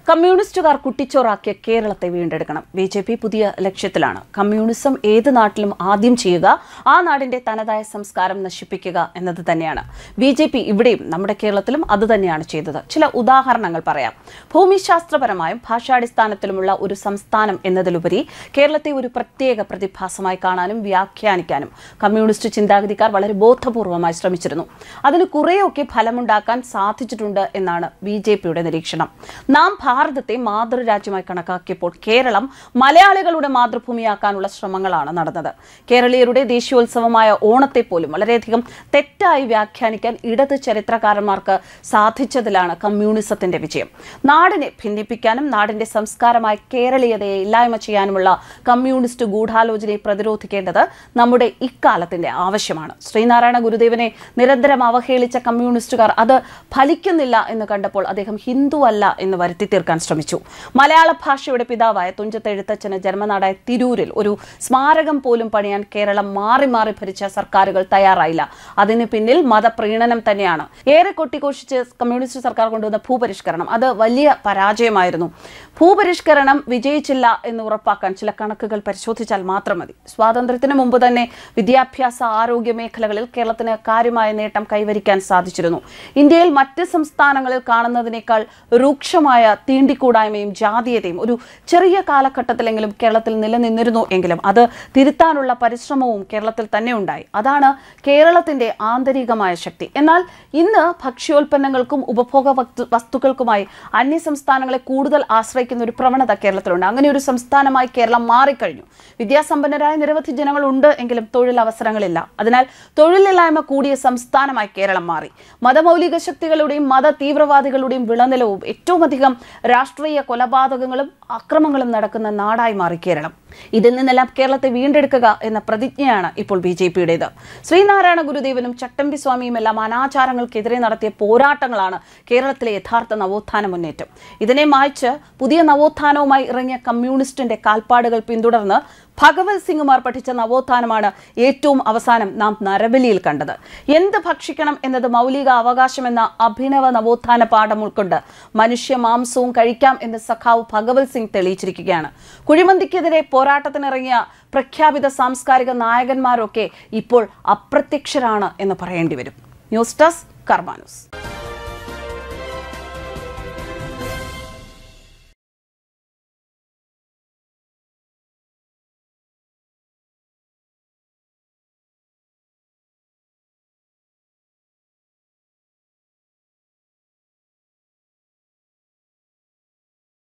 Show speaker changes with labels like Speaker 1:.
Speaker 1: കമ്മ്യൂണിസ്റ്റുകാർ കുട്ടിച്ചോറാക്കിയ കേരളത്തെ വീണ്ടെടുക്കണം B J P പുതിയ ലക്ഷ്യത്തിലാണ് കമ്മ്യൂണിസം ഏത് നാട്ടിലും ആദ്യം ചെയ്യുക ആ നാടിന്റെ തനതായ സംസ്കാരം നശിപ്പിക്കുക എന്നത് തന്നെയാണ് ബി ജെ പി ഇവിടെയും നമ്മുടെ കേരളത്തിലും അത് തന്നെയാണ് ചെയ്തത് ചില ഉദാഹരണങ്ങൾ പറയാം ഭൂമിശാസ്ത്രപരമായും ഭാഷാടിസ്ഥാനത്തിലുമുള്ള ഒരു സംസ്ഥാനം എന്നതിലുപരി കേരളത്തെ ഒരു പ്രത്യേക പ്രതിഭാസമായി കാണാനും വ്യാഖ്യാനിക്കാനും കമ്മ്യൂണിസ്റ്റ് ചിന്താഗതിക്കാർ വളരെ ബോധപൂർവമായി ശ്രമിച്ചിരുന്നു അതിന് കുറേയൊക്കെ ഫലമുണ്ടാക്കാൻ സാധിച്ചിട്ടുണ്ട് എന്നാണ് ബി ജെ പിയുടെ നിരീക്ഷണം നാം ഭാരതത്തെ മാതൃരാജ്യമായി കണക്കാക്കിയപ്പോൾ കേരളം മലയാളികളുടെ മാതൃഭൂമിയാക്കാനുള്ള ശ്രമങ്ങളാണ് നടന്നത് കേരളീയരുടെ ദേശീയോത്സവമായ ഓണത്തെ പോലും വളരെയധികം തെറ്റായി വ്യാഖ്യാനിക്കാൻ ഇടത് ചരിത്രകാരന്മാർക്ക് സാധിച്ചതിലാണ് കമ്മ്യൂണിസത്തിന്റെ വിജയം നാടിനെ ഭിന്നിപ്പിക്കാനും നാടിന്റെ സംസ്കാരമായ കേരളീയതയെ ഇല്ലായ്മ ചെയ്യാനുമുള്ള കമ്മ്യൂണിസ്റ്റ് ഗൂഢാലോചനയെ പ്രതിരോധിക്കേണ്ടത് നമ്മുടെ ഇക്കാലത്തിന്റെ ആവശ്യമാണ് ശ്രീനാരായണ ഗുരുദേവനെ നിരന്തരം അവഹേളിച്ച കമ്മ്യൂണിസ്റ്റുകാർ അത് ഫലിക്കുന്നില്ല എന്ന് കണ്ടപ്പോൾ അദ്ദേഹം ഹിന്ദുവല്ല എന്ന് വരുത്തി തീർക്കാൻ ശ്രമിച്ചു മലയാള ഭാഷയുടെ പിതാവായ തുഞ്ചത്ത് എഴുത്തച്ഛന് ജന്മനാടായ തിരൂരിൽ ഒരു സ്മാരകം പോലും പണിയാൻ കേരളം മാറി മാറി ഭരിച്ച സർക്കാരുകൾ തയ്യാറായില്ല അതിന് പിന്നിൽ മതപ്രീണനം തന്നെയാണ് ഏറെ കൊട്ടിഘോഷിച്ച് കമ്മ്യൂണിസ്റ്റ് സർക്കാർ കൊണ്ടുവന്ന ഭൂപരിഷ്കരണം അത് വലിയ പരാജയമായിരുന്നു ഭൂപരിഷ്കരണം വിജയിച്ചില്ല എന്ന് ഉറപ്പാക്കാൻ ചില കണക്കുകൾ പരിശോധിച്ചാൽ മാത്രം മതി സ്വാതന്ത്ര്യത്തിന് മുമ്പ് തന്നെ വിദ്യാഭ്യാസ ആരോഗ്യ മേഖലകളിൽ കേരളത്തിന് കാര്യമായ നേട്ടം കൈവരിക്കാൻ സാധിച്ചിരുന്നു ഇന്ത്യയിൽ മറ്റ് സംസ്ഥാനങ്ങളിൽ കാണുന്നതിനേക്കാൾ രൂക്ഷമായ തീണ്ടിക്കൂടായ്മയും ജാതീയതയും ഒരു ചെറിയ കാലഘട്ടത്തിലെങ്കിലും കേരളത്തിൽ നിലനിന്നിരുന്നു എങ്കിലും അത് തിരുത്താനുള്ള പരിശ്രമവും കേരളത്തിൽ തന്നെ ഉണ്ടായി അതാണ് കേരളത്തിന്റെ ആന്തരികമായ ശക്തി എന്നാൽ ഇന്ന് ഭക്ഷ്യോൽപ്പന്നങ്ങൾക്കും ഉപഭോഗ വസ്തു- വസ്തുക്കൾക്കുമായി അന്യ സംസ്ഥാനങ്ങളെ കൂടുതൽ ആശ്രയിക്കുന്ന ഒരു പ്രവണത കേരളത്തിലുണ്ട് അങ്ങനെ ഒരു സംസ്ഥാനമായി കേരളം മാറിക്കഴിഞ്ഞു വിദ്യാസമ്പന്നരായ നിരവധി ജനങ്ങളുണ്ട് എങ്കിലും തൊഴിലവസരങ്ങളില്ല അതിനാൽ തൊഴിലില്ലായ്മ കൂടിയ സംസ്ഥാനമായി കേരളം മാറി മതമൗലിക ശക്തികളുടെയും മത തീവ്രവാദികളുടെയും വിളനിലവും ഏറ്റവും അധികം രാഷ്ട്രീയ കൊലപാതകങ്ങളും അക്രമങ്ങളും നടക്കുന്ന നാടായി മാറി കേരളം ഇതിൽ നിന്നെല്ലാം കേരളത്തെ വീണ്ടെടുക്കുക എന്ന പ്രതിജ്ഞയാണ് ഇപ്പോൾ ബി ജെ പിയുടേത് ശ്രീനാരായണ ഗുരുദേവനും ചട്ടമ്പി സ്വാമിയും എല്ലാം അനാചാരങ്ങൾക്കെതിരെ നടത്തിയ പോരാട്ടങ്ങളാണ് കേരളത്തിലെ യഥാർത്ഥ നവോത്ഥാന മുന്നേറ്റം ഇതിനെ മായ്ച്ച് പുതിയ നവോത്ഥാനവുമായി ഇറങ്ങിയ കമ്മ്യൂണിസ്റ്റിന്റെ കാൽപ്പാടുകൾ പിന്തുടർന്ന് ഭഗവത് സിംഗുമാർ പഠിച്ച നവോത്ഥാനമാണ് ഏറ്റവും അവസാനം നാം നരബലിയിൽ കണ്ടത് എന്ത് ഭക്ഷിക്കണം എന്നത് മൗലിക അവകാശമെന്ന അഭിനവ നവോത്ഥാന പാഠം ഉൾക്കൊണ്ട് മനുഷ്യ മാംസവും കഴിക്കാം എന്ന് സഖാവ് ഭഗവത് സിംഗ് തെളിയിച്ചിരിക്കുകയാണ് കുഴിമന്തിക്കെതിരെ പോരാട്ടത്തിനിറങ്ങിയ പ്രഖ്യാപിത സാംസ്കാരിക നായകന്മാരൊക്കെ ഇപ്പോൾ അപ്രത്യക്ഷരാണ് എന്ന് പറയേണ്ടി വരും ന്യൂസ് ഡെസ്ക് കർമാനൂസ്